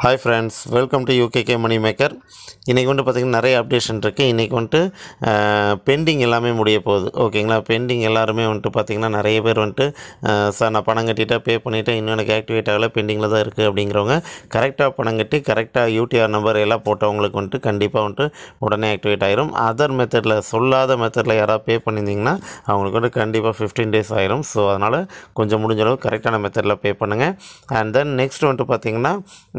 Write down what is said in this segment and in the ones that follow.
hi friends welcome to UKK money maker இன்றைக்கி வந்துட்டு பார்த்திங்கன்னா நிறைய அப்டேஷன் இருக்குது இன்றைக்கி வந்துட்டு பெண்டிங் எல்லாமே முடிய போகுது ஓகேங்களா பெண்டிங் எல்லாருமே வந்துட்டு பார்த்திங்கன்னா நிறைய பேர் வந்துட்டு அஹ், சார் நான் பணம் கட்டிட்டேன் பே பண்ணிவிட்டேன் இன்னும் எனக்கு ஆக்டிவேட் ஆகலை பெண்டிங்கில் தான் இருக்குது அப்படிங்கிறவங்க கரெக்டாக பணம் கட்டி கரெக்டாக யூடிஆர் நம்பர் எல்லாம் போட்டவங்களுக்கு வந்துட்டு கண்டிப்பாக வந்துட்டு உடனே ஆக்டிவேட் ஆயிரும் அதர் மெத்தடில் சொல்லாத மெத்தடில் யாராவது பே பண்ணியிருந்தீங்கன்னா அவங்களுக்கு வந்து கண்டிப்பாக ஃபிஃப்டீன் டேஸ் ஆயிரும் ஸோ அதனால் கொஞ்சம் முடிஞ்ச அளவு கரெக்டான மெத்தடில் பே பண்ணுங்கள் அண்ட் தென் நெக்ஸ்ட் வந்துட்டு பார்த்தீங்கன்னா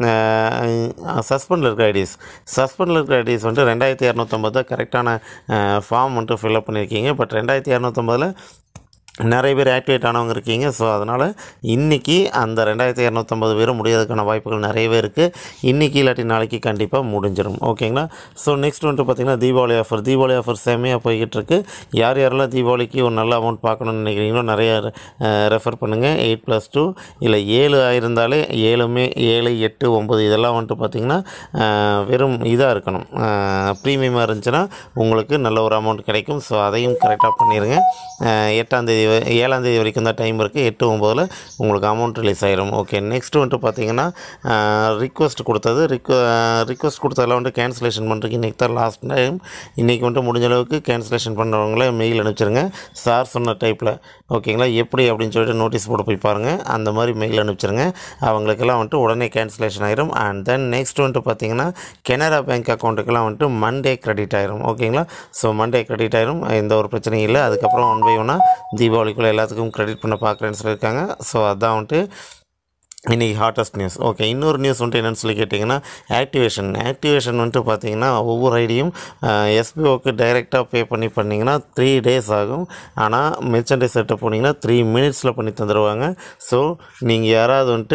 சஸ்பெண்டில் இருக்க ஐடிஸ் சஸ்பெண்டில் இருக்க ஐடிஸ் வந்துட்டு ரெண்டாயிரத்தி இரநூத்தம்பது தான் கரெக்டான ஃபார்ம் வந்துட்டு ஃபில்அப் பண்ணியிருக்கீங்க பட் ரெண்டாயிரத்தி இரநூத்தம்பதில் நிறைய பேர் ஆக்டிவேட் ஆனவங்க இருக்கீங்க ஸோ அதனால் இன்றைக்கி அந்த ரெண்டாயிரத்தி இரநூத்தம்பது பேரும் முடியாததுக்கான வாய்ப்புகள் நிறையவே இருக்குது இன்றைக்கி இல்லாட்டி நாளைக்கு கண்டிப்பாக முடிஞ்சிடும் ஓகேங்களா ஸோ நெக்ஸ்ட் வந்துட்டு பார்த்திங்கன்னா தீபாவளி ஆஃபர் தீபாவளி ஆஃபர் செம்மையாக போய்கிட்டு இருக்கு யார் யாரெல்லாம் தீபாவளிக்கு ஒரு நல்ல அமௌண்ட் பார்க்கணுன்னு நினைக்கிறீங்களோ நிறைய ரெஃபர் பண்ணுங்கள் எயிட் ப்ளஸ் டூ இல்லை ஏழு ஆயிருந்தாலே ஏழுமே ஏழு எட்டு ஒம்பது இதெல்லாம் வந்துட்டு பார்த்திங்கன்னா அஹ், வெறும் இதாக இருக்கணும் ப்ரீமியமாக இருந்துச்சுன்னா உங்களுக்கு நல்ல ஒரு அமௌண்ட் கிடைக்கும் ஸோ அதையும் கரெக்டாக பண்ணிடுங்க அஹ், எட்டாம் தேதி வ- ஏழாம் தேதி வரைக்கும் தான் டைம் இருக்குது எட்டு ஒம்போதில் உங்களுக்கு அமௌண்ட் ரிலீஸ் ஆயிரும் ஓகே நெக்ஸ்ட் வந்துட்டு பார்த்தீங்கன்னா ரிக்வஸ்ட் கொடுத்தது ரிக்வ ரிக்வஸ்ட் கொடுத்ததெல்லாம் வந்துட்டு கேன்சலேஷன் பண்ணுறதுக்கு இன்றைக்கி தான் லாஸ்ட் டைம் இன்றைக்கி வந்துட்டு முடிஞ்ச அளவுக்கு கேன்சலேஷன் பண்ணுறவங்கள மெயில் அனுப்பிச்சிருங்க சார் சொன்ன டைப்பில் ஓகேங்களா எப்படி அப்படின்னு சொல்லிட்டு நோட்டீஸ் போட்டு போய் பாருங்கள் அந்த மாதிரி மெயில் அனுப்பிச்சிருங்க அவங்களுக்கெல்லாம் வந்துட்டு உடனே கேன்சலேஷன் ஆயிரும் அண்ட் தென் நெக்ஸ்ட் வந்துட்டு பார்த்தீங்கன்னா கெனரா பேங்க் அக்கௌண்ட்டுக்கெல்லாம் வந்துட்டு மண்டே கிரெடிட் ஆயிரும் ஓகேங்களா ஸோ மண்டே கிரெடிட் ஆயிரும் எந்த ஒரு பிரச்சனையும் இல்லை அதுக்கப்புறம் ஒன் பை ஒன்னாக தீபாவளிக்குள்ளே எல்லாத்துக்கும் கிரெடிட் பண்ண பார்க்குறேன்னு சொல்லியிருக்காங்க ஸோ அதான் வந்துட்டு இன்றைக்கி ஹாட்டஸ்ட் நியூஸ் ஓகே இன்னொரு நியூஸ் வந்துட்டு என்னென்னு சொல்லி கேட்டிங்கன்னா ஆக்டிவேஷன் ஆக்டிவேஷன் வந்துட்டு பார்த்தீங்கன்னா ஒவ்வொரு ஐடியும் எஸ்பிஓக்கு டைரெக்டாக பே பண்ணி பண்ணிங்கன்னா த்ரீ டேஸ் ஆகும் ஆனால் மெர்ச்சன்டைஸ் செட்டை போனீங்கன்னா த்ரீ மினிட்ஸில் பண்ணி தந்துடுவாங்க ஸோ நீங்கள் யாராவது வந்துட்டு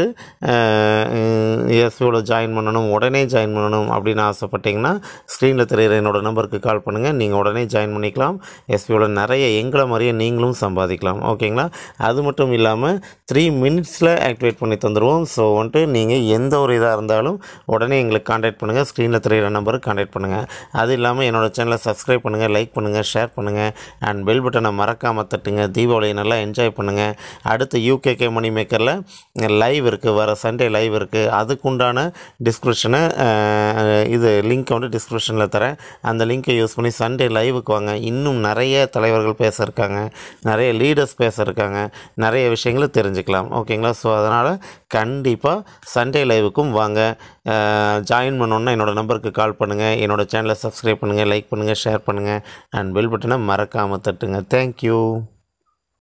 எஸ்பிஓவில் ஜாயின் பண்ணணும் உடனே ஜாயின் பண்ணணும் அப்படின்னு ஆசைப்பட்டீங்கன்னா ஸ்க்ரீனில் தெரியுற என்னோட நம்பருக்கு கால் பண்ணுங்கள் நீங்கள் உடனே ஜாயின் பண்ணிக்கலாம் எஸ்பிஓவில் நிறைய எங்களை மாதிரியே நீங்களும் சம்பாதிக்கலாம் ஓகேங்களா அது மட்டும் இல்லாமல் த்ரீ மினிட்ஸில் ஆக்டிவேட் பண்ணி தந்துடுவோம் ஸோ வந்துட்டு நீங்கள் எந்த ஒரு இதாக இருந்தாலும் உடனே எங்களுக்கு காண்டாக்ட் பண்ணுங்கள் ஸ்க்ரீனில் தெரியிற நம்பருக்கு காண்டாக்ட் பண்ணுங்கள் அது இல்லாமல் என்னோட சேனலை சப்ஸ்கிரைப் பண்ணுங்கள் லைக் பண்ணுங்கள் ஷேர் பண்ணுங்கள் அண்ட் பெல் பட்டனை மறக்காமல் தட்டுங்க தீபாவளியை நல்லா என்ஜாய் பண்ணுங்கள் அடுத்து யூகேகே மணி மேக்கரில் லைவ் இருக்குது வர சண்டே லைவ் இருக்குது அதுக்குண்டான டிஸ்கிரிப்ஷனை இது லிங்க்கை வந்து டிஸ்கிரிப்ஷனில் தரேன் அந்த லிங்க்கை யூஸ் பண்ணி சண்டே லைவுக்கு வாங்க இன்னும் நிறைய தலைவர்கள் பேச இருக்காங்க நிறைய லீடர்ஸ் பேச இருக்காங்க நிறைய விஷயங்களை தெரிஞ்சுக்கலாம் ஓகேங்களா ஸோ அதனால் கண்டிப்பாக சண்டே லைவுக்கும் வாங்க ஜாயின் பண்ணோன்னா என்னோடய நம்பருக்கு கால் பண்ணுங்கள் என்னோடய சேனலை சப்ஸ்கிரைப் பண்ணுங்கள் லைக் பண்ணுங்கள் ஷேர் பண்ணுங்கள் அண்ட் பெல் பட்டனை மறக்காமல் தட்டுங்க தேங்க்யூ